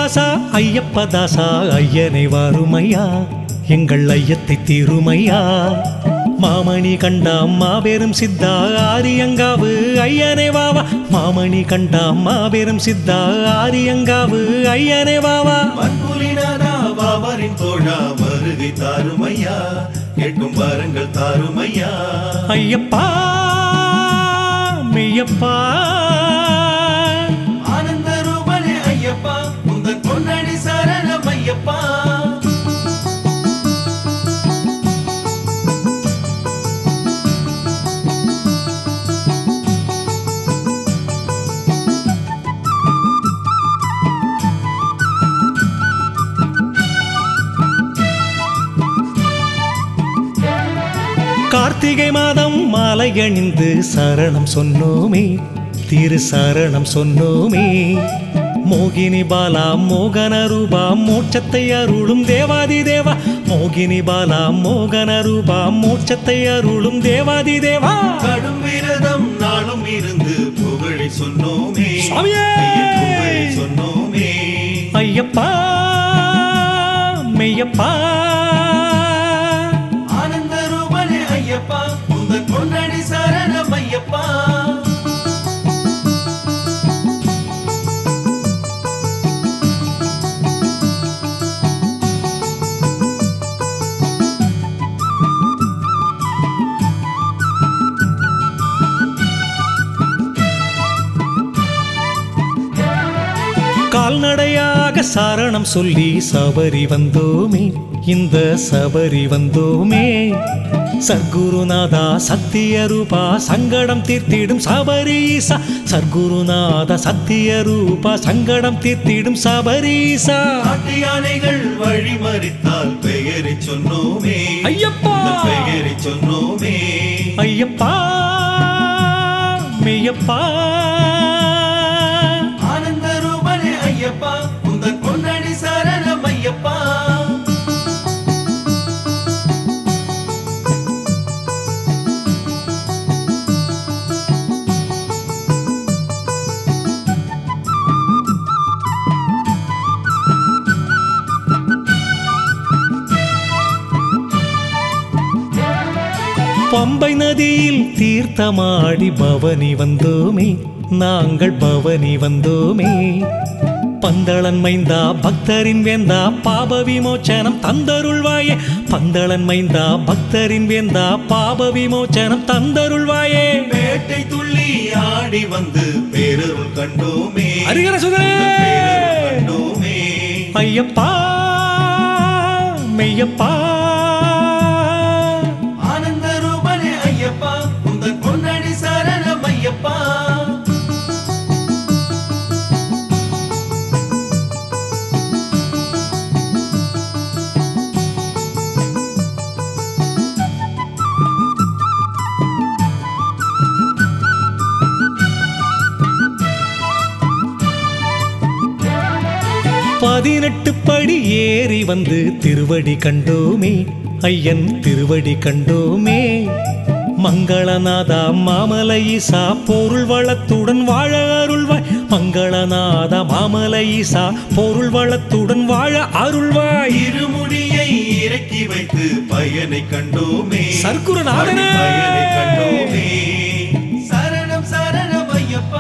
தாசா ஐயப்ப தாசா ஐயனை வாருமையா எங்கள் ஐயத்தை தீருமையா மாமணி கண்டாம் மாபெரும் சித்தா ஆரியங்காவு ஐயனே வாவா மாமணி கண்டாம் மாபெரும் சித்தா ஆரியங்காவு ஐயனே வாவா மண்புலினாதா பாபரின் தோழா வருகை தாருமையா கேட்கும் வரங்கள் தாருமையா ஐயப்பா மெய்யப்பா ஆனந்த ரூபனே ஐயப்பா உந்தன் பொன்னடி சரணம் ஐயப்பா கார்த்திகை மாதம் மாலை அணிந்து சரணம் சொன்னோமே திரு சரணம் சொன்னோமே மோகினி பாலா மோகன ரூபா மோட்சத்தை அருளும் தேவாதி தேவா மோகினி பாலா மோகன ரூபா மோட்சத்தை அருளும் தேவாதி தேவா கடும் விரதம் நாளும் இருந்து புகழை சொன்னோமே சுவாமியே! ஐயன் புகழை சொன்னோமே ஐயப்பா மெய்யப்பா ஆனந்த ரூபனே ஐயப்பா உந்தன் பொன்னடி சரணம் ஐயப்பா கால்நடையாக சாரணம் சொல்லி சபரி வந்தோமே இந்த சபரி வந்தோமே சர்க்குருநாதா சத்திய ரூபா சங்கடம் தீர்த்திடும் சபரீசா சர்க்குருநாதா சத்திய ரூபா சங்கடம் தீர்த்திடும் சபரீசா நாட்டு யானைகள் வழிமறித்தால் பெயரை சொன்னோமே ஐயப்பா! உந்தன் பெயரை சொன்னோமே ஐயப்பா மெய்யப்பா ஆனந்த ரூபனே ஐயப்பா உந்தன் பொன்னடி சரணம் ஐயப்பா பம்பை நதியில் தீர்த்தமாடி பவனி வந்தோமே நாங்கள் பவனி வந்தோமே பந்தளன் மைந்தா பக்தரின் வேந்தா பாப விமோச்சனம் தந்தருள்வாயே பந்தளன் மைந்தா பக்தரின் வேந்தா பாப விமோச்சனம் தந்தருள்வாயே பேட்டை துள்ளி ஆடி வந்து பேரருள் கண்டோமே ஹரிஹர சுதனே! உந்தன் பேரருள் கண்டோமே ஐயப்பா மெய்யப்பா ஆனந்த ரூபனே ஐயப்பா உந்தன் பொன்னடி சரணம் ஐயப்பா பதினெட்டு படி ஏறி வந்து திருவடி கண்டோமே ஐயன் திருவடி கண்டோமே மங்களநாதா மாமலை ஈசா பொருள் வளத்துடன் வாழ அருள்வாய் மங்களநாதா மாமலை ஈசா பொருள் வளத்துடன் வாழ அருள்வாய் இருமுடியை இறக்கி வைத்து பயனை கண்டோமே சர்க்குருநாதனே! பயனை கண்டோமே சரணம் சரணம் ஐயப்பா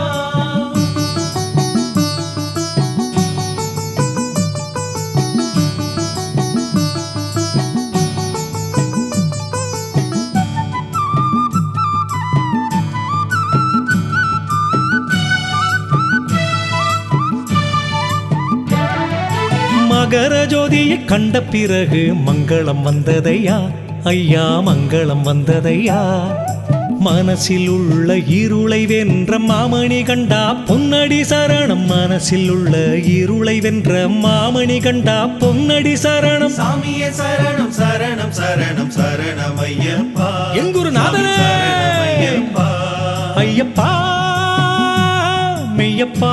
மகர ஜோதியை கண்ட பிறகு மங்களம் வந்ததையா ஐயா மங்களம் வந்ததையா மனசில் உள்ள இருளை வென்ற மாமணி கண்டா பொன்னடி சரணம் மனசில் உள்ள இருளை வென்ற மாமணி கண்டா பொன்னடி சரணம் சாமியே சரணம் சரணம் சரணம் சரணம் ஐயப்பா என் குருநாதனே! சாமி சரணம் ஐயப்பா ஐயப்பா மெய்யப்பா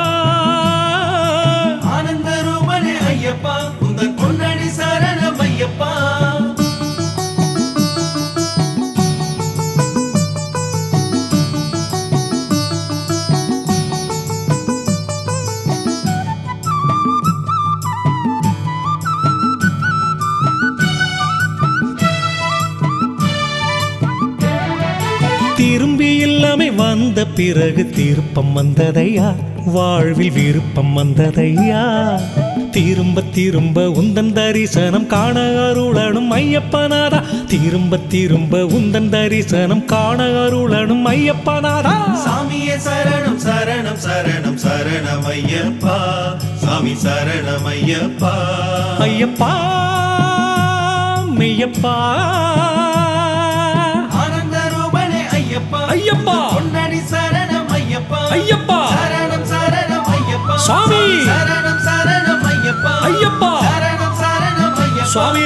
ஆனந்த ரூபனே ஐயப்பா உந்தன் பொன்னடி சரணம் ஐயப்பா வந்த பிறகு திருப்பம் வந்ததையா வாழ்வில் விருப்பம் வந்ததையா திரும்ப திரும்ப உந்தன் தரிசனம் காண அருளனும் ஐயப்பனாதா திரும்ப திரும்ப உந்தன் தரிசனம் காண அருளனும் ஐயப்பனாதா சாமியே சரணம் சரணம் சரணம் சரணம் ஐயப்பா சாமி சரணம் ஐயப்பா ஐயப்பா மெய்யப்பா ஆனந்த ரூபனே ஐயப்பா ஐயப்பா. பொன்னடி சரணம் ஐயப்பா ஐயப்பா. சரணம் சரணம் ஐயப்பா சுவாமி. சரணம் சரணம் ஐயப்பா ஐயப்பா. சரணம் சரணம் ஐயப்பா சுவாமி